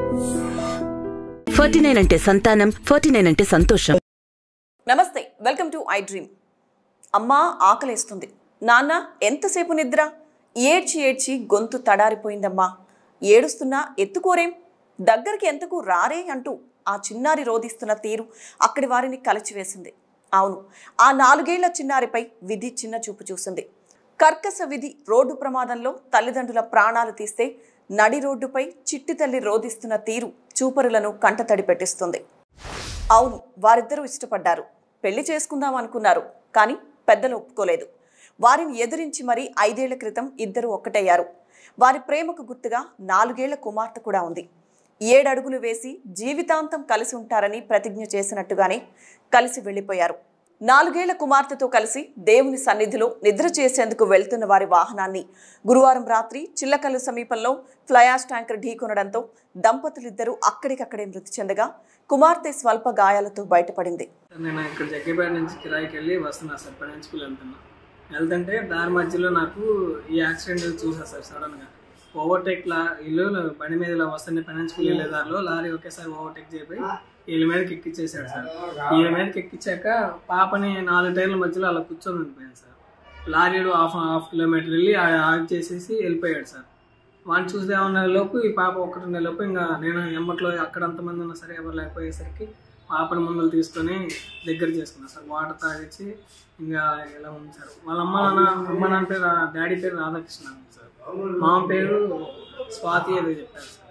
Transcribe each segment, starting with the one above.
forty nine అంటే సంతానం forty nine అంటే సంతోషం నమస్తే వెల్కమ్ టు ఐ డ్రీమ్ అమ్మా ఆకలేస్తుంది నాన్న ఎంతసేపు నిద్ర ఏడ్చి ఏడ్చి గొంతు తడారిపోయిందమ్మా ఏడుస్తున్నా ఎత్తుకోరేం దగ్గరికి ఎంతకు రారే అంటూ ఆ చిన్నారి రోధిస్తున్న తీరు అక్కడి వారిని కలిచివేసింది అవును ఆ నాలుగేళ్ల చిన్నారిపై విధి చిన్న చూపు చూసింది కర్కస విధి రోడ్డు ప్రమాదంలో తల్లిదండ్రుల ప్రాణాలు తీస్తే నడి రోడ్డుపై చిట్టి తల్లి రోధిస్తున్న తీరు చూపరులను కంటతడి పెట్టిస్తుంది అవును వారిద్దరూ ఇష్టపడ్డారు పెళ్లి చేసుకుందాం అనుకున్నారు కానీ పెద్దలు ఒప్పుకోలేదు వారిని ఎదిరించి మరీ ఐదేళ్ల క్రితం ఇద్దరు ఒక్కటయ్యారు వారి ప్రేమకు గుర్తుగా నాలుగేళ్ల కుమార్తె కూడా ఉంది ఏడడుగులు వేసి జీవితాంతం కలిసి ఉంటారని ప్రతిజ్ఞ చేసినట్టుగానే కలిసి వెళ్ళిపోయారు నాలుగేళ్ల కుమార్తెతో కలిసి దేవుని సన్నిధిలో నిద్ర చేసేందుకు వెళ్తున్న వారి వాహనాన్ని గురువారం రాత్రి చిల్లకల్లు సమీపంలో ఫ్లయాష్ ట్యాంకర్ ఢీకొనడంతో దంపతులిద్దరూ అక్కడికక్కడే మృతి చెందగా కుమార్తె స్వల్ప గాయాలతో బయటపడింది నేను ఇక్కడ జగ్గేపేట నుంచి కిరాయికి వెళ్ళి వస్తున్నా సార్ పని స్కూల్ వెళ్తున్నా వెళ్తుంటే దారి మధ్యలో నాకు ఈ యాక్సిడెంట్ చూసా సార్ సడన్ గా ఓవర్టేక్ లా ఇల్లు బండి మీద ఇలా వస్తుండే పని స్కూల్ వెళ్ళే దారిలో లారీ ఒకేసారి ఓవర్టేక్ చేయిపోయి వీళ్ళ మీదకి ఎక్కిచ్చేసాడు సార్ వీళ్ళ మీదకి ఎక్కించాక పాపని నాలుగు టైర్ల మధ్యలో అలా కూర్చొని ఉండిపోయాను సార్ లారీడు హాఫ్ హాఫ్ కిలోమీటర్ వెళ్ళి ఆ- ఆగి చేసేసి వెళ్ళిపోయాడు సార్ వాడిని చూసి ఉన్న లోపు ఈ పాప ఒకటి ఉండే లోపు ఇంకా నేను ఎమ్మట్లో అక్కడ అంతమంది ఉన్నా సరే ఎవరు లేకపోయేసరికి పాపని ముందులు తీసుకొని దగ్గర చేసుకున్నా సార్ వాటర్ తాగించి ఇంకా ఇలా ఉంది సార్ వాళ్ళ అమ్మ నాన్న అమ్మ నాన్న పేరు రా- డాడీ పేరు రాధాకృష్ణ అని సార్ మామ పేరు స్వాతి ఏదో చెప్పారు సార్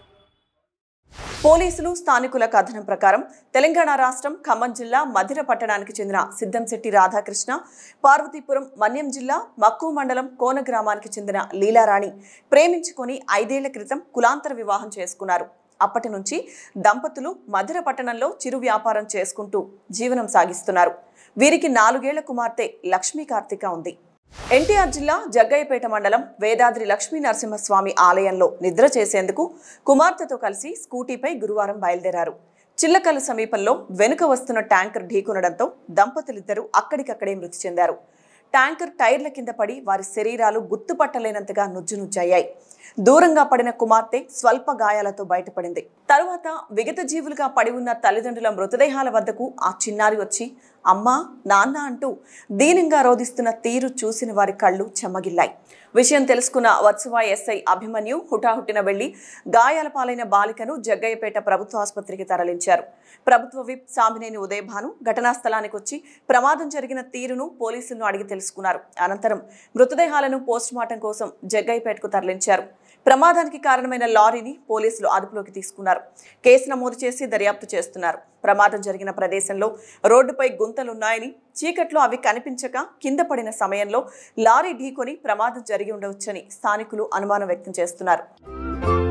పోలీసులు స్థానికుల కథనం ప్రకారం తెలంగాణ రాష్ట్రం ఖమ్మం జిల్లా మధిర పట్టణానికి చెందిన సిద్ధంశెట్టి రాధాకృష్ణ పార్వతీపురం మన్యం జిల్లా మక్కు మండలం కోన గ్రామానికి చెందిన లీలారాణి ప్రేమించుకొని ఐదేళ్ల క్రితం కులాంతర వివాహం చేసుకున్నారు అప్పటి నుంచి దంపతులు మధిర పట్టణంలో చిరు వ్యాపారం చేసుకుంటూ జీవనం సాగిస్తున్నారు వీరికి నాలుగేళ్ల కుమార్తె లక్ష్మీ కార్తిక ఉంది ఎన్టీఆర్ జిల్లా జగ్గయ్యపేట మండలం వేదాద్రి లక్ష్మీ నరసింహస్వామి ఆలయంలో నిద్ర చేసేందుకు కుమార్తెతో కలిసి స్కూటీపై గురువారం బయలుదేరారు చిల్లకల్లు సమీపంలో వెనుక వస్తున్న ట్యాంకర్ ఢీకొనడంతో దంపతులిద్దరూ అక్కడికక్కడే మృతి చెందారు ట్యాంకర్ టైర్ల కింద పడి వారి శరీరాలు గుర్తుపట్టలేనంతగా నుజ్జునుజ్జయ్యాయి దూరంగా పడిన కుమార్తె స్వల్ప గాయాలతో బయటపడింది తరువాత విగత జీవులుగా పడి ఉన్న తల్లిదండ్రుల మృతదేహాల వద్దకు ఆ చిన్నారి వచ్చి అమ్మా నాన్న అంటూ దీనంగా రోధిస్తున్న తీరు చూసిన వారి కళ్ళు చెమ్మగిల్లాయి విషయం తెలుసుకున్న వత్సవా ఎస్ఐ అభిమన్యు హుటాహుటిన వెళ్లి గాయాల పాలైన బాలికను జగ్గయ్యపేట ప్రభుత్వ ఆసుపత్రికి తరలించారు ప్రభుత్వ విప్ సామినేని ఉదయభాను ఘటనా స్థలానికి వచ్చి ప్రమాదం జరిగిన తీరును పోలీసులను అడిగి తెలుసుకున్నారు అనంతరం మృతదేహాలను పోస్టుమార్టం కోసం జగ్గయ్యపేటకు తరలించారు ప్రమాదానికి కారణమైన లారీని పోలీసులు అదుపులోకి తీసుకున్నారు కేసు నమోదు చేసి దర్యాప్తు చేస్తున్నారు ప్రమాదం జరిగిన ప్రదేశంలో రోడ్డుపై గుంతలున్నాయని చీకట్లో అవి కనిపించక కింద పడిన సమయంలో లారీ ఢీకొని ప్రమాదం జరిగి ఉండవచ్చని స్థానికులు అనుమానం వ్యక్తం చేస్తున్నారు